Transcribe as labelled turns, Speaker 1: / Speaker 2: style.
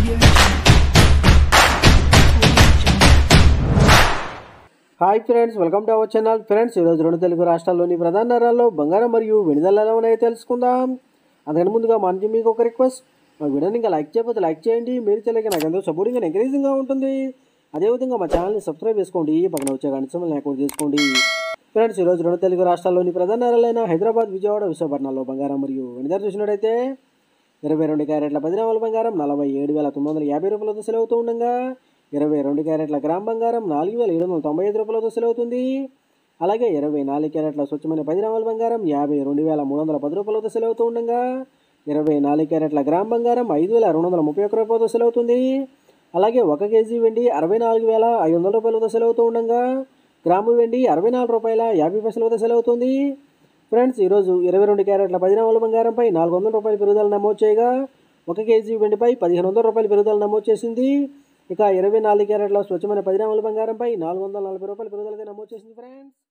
Speaker 1: hi friends welcome to our channel friends ఈరోజు రెండు తెలుగు రాష్ట్రాల్లోని ప్రధాన నగరాల్లో బంగారం మరియు వెనుదల ఎలా ఉన్నాయో తెలుసుకుందాం అందుకని ముందుగా మన నుంచి మీకు ఒక రిక్వెస్ట్ మా వీడియోని ఇంకా లైక్ చేయకపోతే లైక్ చేయండి మీరు తెలియక నాకు ఎంతో సపోర్టింగ్ అండ్ ఎంకరేజింగ్గా ఉంటుంది అదేవిధంగా మా ఛానల్ని సబ్స్క్రైబ్ చేసుకోండి పక్కన వచ్చే గంట సమయం అకౌంట్ చేసుకోండి ఫ్రెండ్స్ ఈరోజు రెండు తెలుగు రాష్ట్రాల్లోని ప్రధాన నగరాలైన హైదరాబాద్ విజయవాడ విశాఖపట్నంలో బంగారం మరియు వెనుదల చూసినట్టయితే ఇరవై రెండు క్యారెట్ల పది గ్రాముల బంగారం నలభై ఏడు వేల తొమ్మిది వందల యాభై రూపాయలతో సెలవుతూ ఉండగా ఇరవై రెండు క్యారెట్ల గ్రామ్ బంగారం నాలుగు వేల ఏడు వందల తొంభై ఐదు రూపాయలతో సెలవుతుంది అలాగే ఇరవై నాలుగు క్యారెట్ల స్వచ్ఛమైన పది గ్రాముల బంగారం యాభై రెండు వేల మూడు వందల పది రూపాయలతో సెలవుతూ ఉండగా ఇరవై నాలుగు క్యారెట్ల గ్రామ్ బంగారం ఐదు వేల రెండు వందల ముప్పై ఒక్క రూపాయలతో సెలవుతుంది అలాగే ఒక కేజీ వెండి అరవై నాలుగు వేల ఐదు వందల రూపాయలతో సెలవుతూ ఉండగా గ్రాము వెండి అరవై నాలుగు రూపాయల యాభై పైసలతో సెలవుతుంది ఫ్రెండ్స్ ఈరోజు ఇరవై రెండు క్యారెట్ల పది గ్రాముల బంగారంపై నాలుగు వందల రూపాయల పెరుగుదల నమోదు చేయగా ఒక కేజీ వెండిపై పదిహేను వందల రూపాయల పెరుగుదల నమోదు చేసింది ఇక ఇరవై నాలుగు క్యారెట్ల స్వచ్ఛమైన పది గ్రాముల బంగారంపై నాలుగు వందల నలభై రూపాయల పెరుగుదలగా నమోదు చేసింది ఫ్రెండ్స్